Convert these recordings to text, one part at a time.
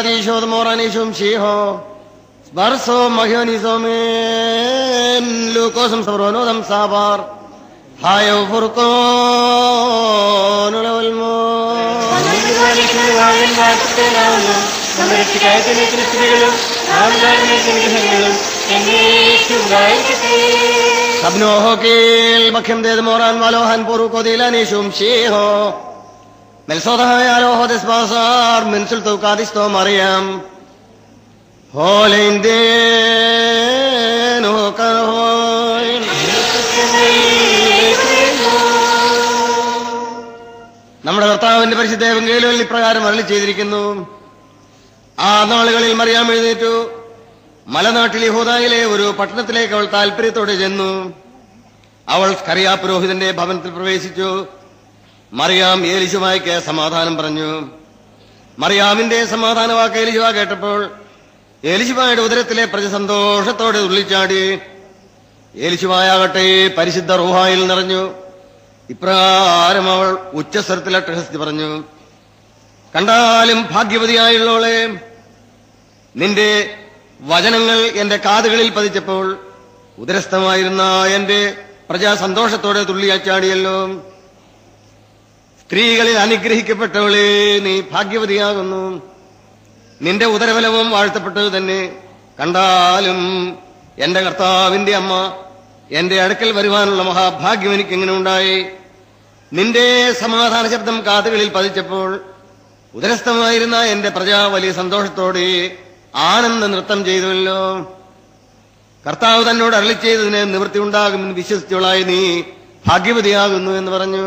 Adishod Moranishum Shiho, Sbarso Mahionisomen, Lucosum Sabronodam Sabar, Hayo Furcon, Ulmo. നമ്മുടെ രക്ഷിക്കായത്തിന്റെ സ്ത്രീകളും ആളുകാരുടെ എന്നേക്കുണ്ടായിരിക്കട്ടെ Sabno Hokil, Bakim de Moran Malohan Puruko Dilanishum Shiho, Melsoda Aloho Despasar, Mensulto Cadisto Mariam, Holy Den Hokahoin. നമ്മുടെ കർത്താവിന്റെ പരിശുദ്ധ എവങ്കേലുകളിൽ ഇപ്രകാരം അരളി ചെയ്തിരിക്കുന്നു ആ നാളുകളിൽ മറിയാം എഴുന്നേറ്റു മലനാട്ടിൽ യഹൂദായിലെ ഒരു പട്ടണത്തിലേക്ക് അവൾ താല്പര്യത്തോടെ ചെന്നു അവൾ കറിയാ പുരോഹിതന്റെ ഭവനത്തിൽ പ്രവേശിച്ചു മറിയാം ഏലിശുമായ്ക്ക് സമാധാനം പറഞ്ഞു മറിയാമിന്റെ സമാധാന വാക്ക് ഏലിശുവ കേട്ടപ്പോൾ ഏലിശുമായുടെ ഉദരത്തിലെ പ്രജ സന്തോഷത്തോടെ ഉള്ളിച്ചാടി ഏലിശുമായാകട്ടെ പരിശുദ്ധ റൂഹായിൽ നിറഞ്ഞു ഇപ്രകാരം അവൾ ഉച്ചസ്വരത്തിൽ അട്ടഹസ്തി പറഞ്ഞു കണ്ടാലും ഭാഗ്യവതിയായുള്ളവളെ നിന്റെ വചനങ്ങൾ എന്റെ കാതുകളിൽ പതിച്ചപ്പോൾ ഉദരസ്ഥമായിരുന്ന എന്റെ പ്രജാ സന്തോഷത്തോടെ തുള്ളിയാച്ചാടിയല്ലോ സ്ത്രീകളിൽ അനുഗ്രഹിക്കപ്പെട്ടവളെ നീ ഭാഗ്യവതിയാകുന്നു നിന്റെ ഉദരഫലവും വാഴ്ത്തപ്പെട്ടത് തന്നെ കണ്ടാലും എന്റെ കർത്താവിന്റെ അമ്മ എന്റെ അടുക്കൽ വരുവാനുള്ള മഹാഭാഗ്യം എനിക്ക് എങ്ങനെ ഉണ്ടായി നിന്റെ സമാധാന ശബ്ദം കാതുകളിൽ പതിച്ചപ്പോൾ ഉദരസ്ഥമായിരുന്ന എന്റെ പ്രജ വലിയ സന്തോഷത്തോടെ ആനന്ദ നൃത്തം ചെയ്തുവല്ലോ കർത്താവ് തന്നോട് അരളി ചെയ്തതിന് നിവൃത്തി ഉണ്ടാകുമെന്ന് വിശ്വസിച്ചവളായി നീ ഭാഗ്യവതിയാകുന്നു എന്ന് പറഞ്ഞു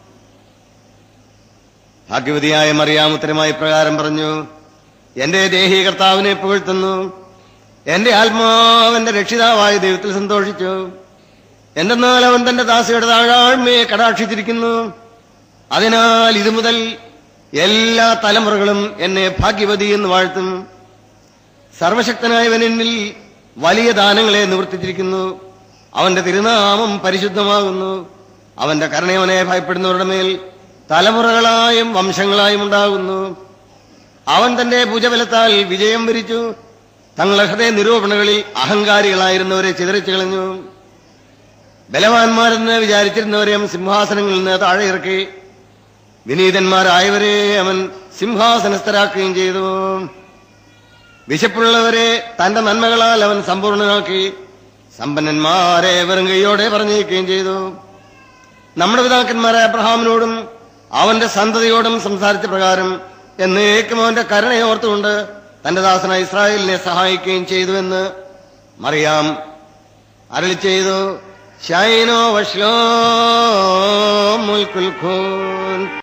ഭാഗ്യവതിയായ മറിയാം ഉത്തരമായി പ്രകാരം പറഞ്ഞു എന്റെ ദേഹി കർത്താവിനെ പുകഴ്ത്തുന്നു എന്റെ ആത്മാവന്റെ രക്ഷിതാവായ ദൈവത്തിൽ സന്തോഷിച്ചു എന്തെന്നാൽ അവൻ തന്റെ ദാസിയുടെ താഴാഴ്മയെ കടാക്ഷിച്ചിരിക്കുന്നു അതിനാൽ ഇതു മുതൽ എല്ലാ തലമുറകളും എന്നെ ഭാഗ്യവതി എന്ന് വാഴ്ത്തും സർവശക്തനായവൻ എന്നിൽ വലിയ ദാനങ്ങളെ നിവർത്തിച്ചിരിക്കുന്നു അവന്റെ തിരുനാമം പരിശുദ്ധമാകുന്നു അവന്റെ കരുണയവനെ ഭയപ്പെടുന്നവരുടെ മേൽ തലമുറകളായും വംശങ്ങളായും ഉണ്ടാകുന്നു അവൻ തന്റെ ഭുജബലത്താൽ വിജയം വരിച്ചു തങ്ങളുടെ ഹൃദയ നിരൂപണകളിൽ അഹങ്കാരികളായിരുന്നവരെ ചിതറിച്ചു കളഞ്ഞു ബലവാന്മാരെന്ന് വിചാരിച്ചിരുന്നവരെയും സിംഹാസനങ്ങളിൽ നിന്ന് താഴെ ഇറക്കി വിനീതന്മാരായവരെ അവൻ സിംഹാസനസ്ഥരാക്കുകയും ചെയ്തു വിശപ്പുള്ളവരെ തന്റെ നന്മകളാൽ അവൻ സമ്പൂർണനാക്കി സമ്പന്നന്മാരെ വെറും കൈയോടെ പറഞ്ഞേക്കുകയും ചെയ്തു നമ്മുടെ പിതാക്കന്മാരായ അബ്രഹാമിനോടും അവന്റെ സന്തതിയോടും സംസാരിച്ച പ്രകാരം എന്നേക്കും അവന്റെ കരുണയെ ഓർത്തുകൊണ്ട് തന്റെ ദാസനായ ഇസ്രായേലിനെ സഹായിക്കുകയും ചെയ്തു എന്ന് മറിയാം അരളി ചെയ്തു ഷൈനോ വഷ്ലോ മുൽക്കുൽ ഖൂൻ